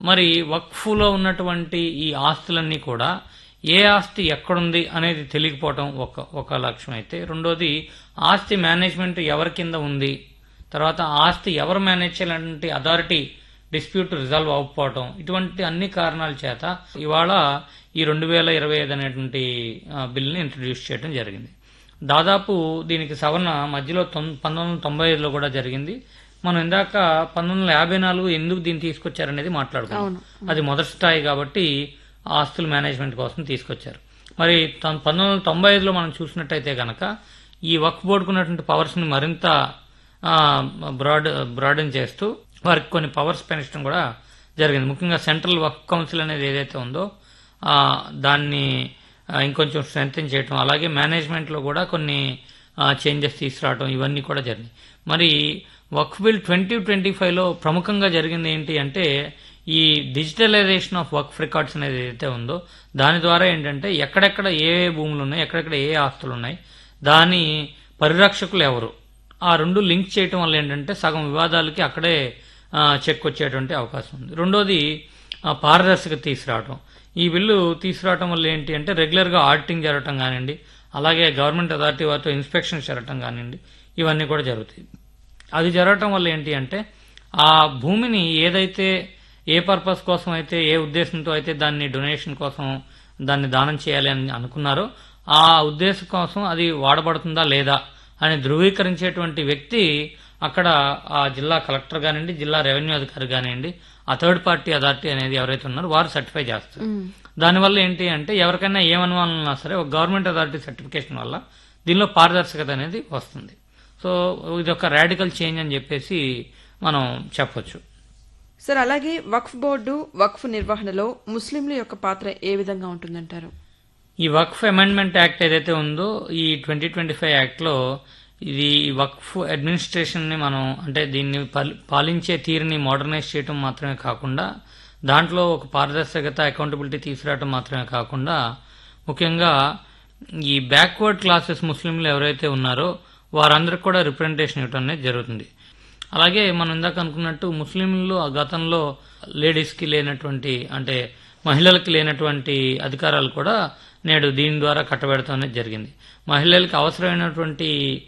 మరి వక్ఫ్లో ఉన్నటువంటి ఈ ఆస్తులన్నీ కూడా ఏ ఆస్తి ఎక్కడుంది అనేది తెలియకపోవటం ఒక ఒక లక్ష్యం అయితే రెండోది ఆస్తి మేనేజ్మెంట్ ఎవరి కింద ఉంది తర్వాత ఆస్తి ఎవరు మేనేజ్ చేయాలంటే అథారిటీ డిస్ప్యూట్ రిజాల్వ్ అవ్వకపోవటం ఇటువంటి అన్ని కారణాల చేత ఇవాళ ఈ రెండు వేల ఇరవై ఐదు అనేటువంటి ఆ, బిల్ని ఇంట్రడ్యూస్ చేయడం జరిగింది దాదాపు దీనికి సవరణ మధ్యలో తొం- పంతొమ్మిది వందల తొంభై ఐదులో కూడా జరిగింది మనం ఇందాక పంతొమ్మిది వందల యాభై నాలుగు ఎందుకు దీన్ని తీసుకొచ్చారనేది మాట్లాడుకున్నాం అది మొదటి స్థాయి కాబట్టి ఆస్తుల మేనేజ్మెంట్ కోసం తీసుకొచ్చారు మరి తొం- పంతొమ్మిది వందల తొంభై ఐదులో మనం చూసినట్టయితే కనుక ఈ వక్ఫ్ బోర్డుకు ఉన్నటువంటి పవర్స్ని మరింత ఆ, బ్రాడ్ బ్రాడన్ చేస్తూ వారికి కొన్ని పవర్స్ పెంచడం కూడా జరిగింది ముఖ్యంగా సెంట్రల్ వక్ఫ్ కౌన్సిల్ అనేది ఏదైతే ఉందో ఆ, దాన్ని ఆ, ఇంకొంచెం స్ట్రెంగ్ చేయటం అలాగే మేనేజ్మెంట్లో కూడా కొన్ని చేంజెస్ తీసుకురావడం ఇవన్నీ కూడా జరిగినాయి మరి వక్ఫ్ బిల్ ట్వంటీ ట్వంటీ ఫైవ్లో ప్రముఖంగా జరిగింది ఏంటి అంటే ఈ డిజిటలైజేషన్ ఆఫ్ వక్ఫ్ రికార్డ్స్ అనేది ఏదైతే ఉందో దాని ద్వారా ఏంటంటే ఎక్కడెక్కడ ఏ ఏ భూములు ఉన్నాయి ఎక్కడెక్కడ ఏ ఏ ఆస్తులు ఉన్నాయి దాని పరిరక్షకులు ఎవరు ఆ రెండు లింక్ చేయటం వల్ల ఏంటంటే సగం వివాదాలకి అక్కడే ఆ, చెక్ వచ్చేటువంటి అవకాశం ఉంది రెండోది ఆ, పారదర్శకత తీసుకురావటం ఈ బిల్లు తీసుకురావటం వల్ల ఏంటి అంటే రెగ్యులర్గా ఆడిటింగ్ జరగటం కానివ్వండి అలాగే గవర్నమెంట్ అథారిటీ వారితో ఇన్స్పెక్షన్ జరగటం కానివ్వండి ఇవన్నీ కూడా జరుగుతాయి అది జరగటం వల్ల ఏంటి అంటే ఆ భూమిని ఏదైతే ఏ పర్పస్ కోసం అయితే ఏ ఉద్దేశంతో అయితే దాన్ని డొనేషన్ కోసం దాన్ని దానం చేయాలి అని అనుకున్నారో ఆ ఉద్దేశం కోసం అది వాడబడుతుందా లేదా అని ధృవీకరించేటువంటి వ్యక్తి అక్కడ ఆ జిల్లా కలెక్టర్ కానివ్వండి జిల్లా రెవెన్యూ అధికారి కానివ్వండి ఆ థర్డ్ పార్టీ అథారిటీ అనేది ఎవరైతే ఉన్నారో వారు సర్టిఫై చేస్తారు దానివల్ల ఏంటి అంటే ఎవరికైనా ఏమనుమానం ఉన్నా సరే ఒక గవర్నమెంట్ అథారిటీ సర్టిఫికేషన్ వల్ల దీనిలో పారదర్శకత అనేది వస్తుంది సో ఇది ఒక రాడికల్ చేంజ్ అని చెప్పేసి మనం చెప్పొచ్చు సార్ అలాగే వక్ఫ్ బోర్డు వక్ఫ్ నిర్వహణలో ముస్లింల యొక్క పాత్ర ఏ విధంగా ఉంటుందంటారు ఈ వక్ఫ్ అమెండ్మెంట్ యాక్ట్ ఏదైతే ఉందో ఈ ట్వంటీ ట్వంటీ ఫైవ్ యాక్ట్లో ఇది వక్ఫ్ అడ్మినిస్ట్రేషన్ని మనం అంటే దీన్ని పాలి- పాలించే తీరుని మోడర్నైజ్ చేయడం మాత్రమే కాకుండా దాంట్లో ఒక పారదర్శకత అకౌంటబిలిటీ తీసుకురావడం మాత్రమే కాకుండా ముఖ్యంగా ఈ బ్యాక్వర్డ్ క్లాసెస్ ముస్లింలు ఎవరైతే ఉన్నారో వారందరికి కూడా రిప్రజెంటేషన్ ఇవ్వడం అనేది జరుగుతుంది అలాగే మనం ఇందాక అనుకున్నట్టు ముస్లింలు ఆ గతంలో లేడీస్కి లేనటువంటి అంటే మహిళలకి లేనటువంటి అధికారాలు కూడా నేడు దీని ద్వారా కట్టబెడతాం అనేది జరిగింది మహిళలకి అవసరమైనటువంటి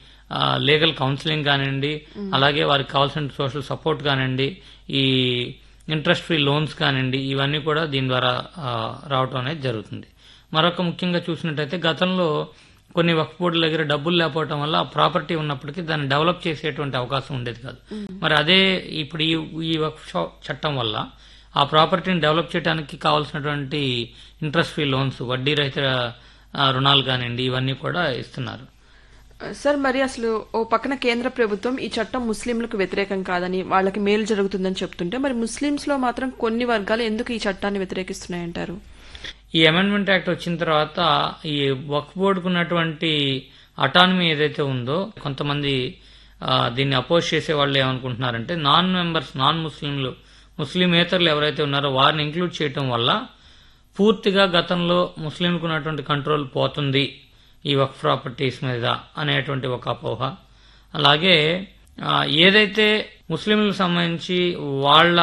లీగల్ కౌన్సిలింగ్ కానివ్వండి అలాగే వారికి కావాల్సిన సోషల్ సపోర్ట్ కానివ్వండి ఈ ఇంట్రెస్ట్ ఫ్రీ లోన్స్ కానివ్వండి ఇవన్నీ కూడా దీని ద్వారా ఆ, రావటం అనేది జరుగుతుంది మరొక ముఖ్యంగా చూసినట్టయితే గతంలో కొన్ని వక్ఫ్ బోర్డుల దగ్గర డబ్బులు లేకపోవడం వల్ల ఆ ప్రాపర్టీ ఉన్నప్పటికీ దాన్ని డెవలప్ చేసేటువంటి అవకాశం ఉండేది కాదు మరి అదే ఇప్పుడు ఈ ఈ వక్ఫ్ షా- చట్టం వల్ల ఆ ప్రాపర్టీని డెవలప్ చేయడానికి కావాల్సినటువంటి ఇంట్రెస్ట్ ఫ్రీ లోన్స్ వడ్డీ రహిత ఆ, రుణాలు కానివ్వండి ఇవన్నీ కూడా ఇస్తున్నారు సార్ మరి అసలు ఓ పక్కన కేంద్ర ప్రభుత్వం ఈ చట్టం ముస్లింలకు వ్యతిరేకం కాదని వాళ్ళకి మేలు జరుగుతుందని చెప్తుంటే మరి ముస్లింస్ లో మాత్రం కొన్ని వర్గాలు ఎందుకు ఈ చట్టాన్ని వ్యతిరేకిస్తున్నాయంటారు ఈ అమెండ్మెంట్ యాక్ట్ వచ్చిన తర్వాత ఈ వక్ఫ్ బోర్డుకు ఉన్నటువంటి అటానమీ ఏదైతే ఉందో కొంతమంది ఆ, దీన్ని అపోజ్ చేసే వాళ్ళు ఏమనుకుంటున్నారంటే నాన్ మెంబర్స్ నాన్ ముస్లింలు ముస్లిమేతరులు ఎవరైతే ఉన్నారో వారిని ఇంక్లూడ్ చేయటం వల్ల పూర్తిగా గతంలో ముస్లింలకు ఉన్నటువంటి కంట్రోల్ పోతుంది ఈ వక్ఫ్ ప్రాపర్టీస్ మీద అనేటువంటి ఒక అపోహ అలాగే ఆ, ఏదైతే ముస్లింలకు సంబంధించి వాళ్ళ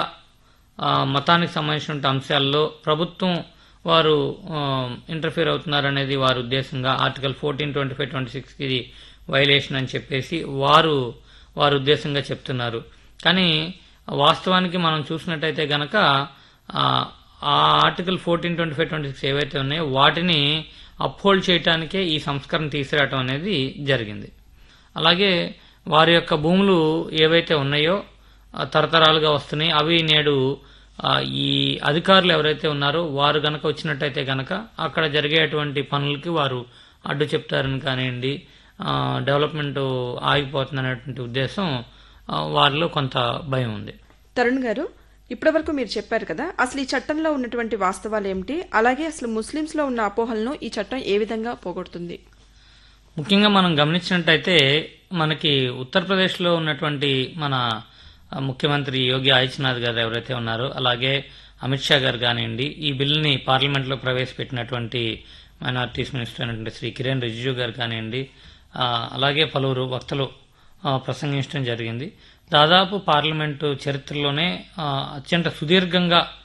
ఆ, మతానికి సంబంధించిన అంశాల్లో ప్రభుత్వం వారు ఇంటర్ఫియర్ అవుతున్నారు అనేది వారి ఉద్దేశంగా article forty twenty five twenty సిక్స్కి ఇది వైలేషన్ అని చెప్పేసి వారు వారి ఉద్దేశంగా చెప్తున్నారు కానీ వాస్తవానికి మనం చూసినట్టయితే గనక ఆ, ఆ article forty twenty five twenty six ఏవైతే ఉన్నాయో వాటిని అప్హోల్డ్ చేయడానికే ఈ సంస్కరణ తీసుకురావడం అనేది జరిగింది అలాగే వారి యొక్క భూములు ఏవైతే ఉన్నాయో ఆ, తరతరాలుగా వస్తున్నాయి అవి నేడు ఆ, ఈ అధికారులు ఎవరైతే ఉన్నారో వారు గనక వచ్చినట్టయితే గనక అక్కడ జరిగేటువంటి పనులకి వారు అడ్డు చెప్తారని కానివ్వండి ఆ, డెవలప్మెంట్ ఆగిపోతుంది అనేటువంటి ఉద్దేశం ఆ, వారిలో కొంత భయం ఉంది తరుణ్ గారు ఇప్పటివరకు మీరు చెప్పారు కదా అసలు ఈ చట్టంలో ఉన్నటువంటి వాస్తవాలు ఏమిటి అలాగే అసలు ముస్లింస్ లో ఉన్న అపోహలను ఈ చట్టం ఏ విధంగా పోగొడుతుంది ముఖ్యంగా మనం గమనించినట్టయితే మనకి ఉత్తరప్రదేశ్లో ఉన్నటువంటి మన ఆ, ముఖ్యమంత్రి యోగి ఆదిత్యనాథ్ గారు ఎవరైతే ఉన్నారో అలాగే అమిత్ షా గారు కానివ్వండి ఈ బిల్లుని పార్లమెంట్లో ప్రవేశపెట్టినటువంటి మైనారిటీస్ మినిస్టర్ అయినటువంటి శ్రీ కిరణ్ రిజిజు గారు కానివ్వండి ఆ, అలాగే పలువురు వక్తలు ఆ, ప్రసంగించడం జరిగింది దాదాపు పార్లమెంటు చరిత్రలోనే ఆ, అత్యంత సుదీర్ఘంగా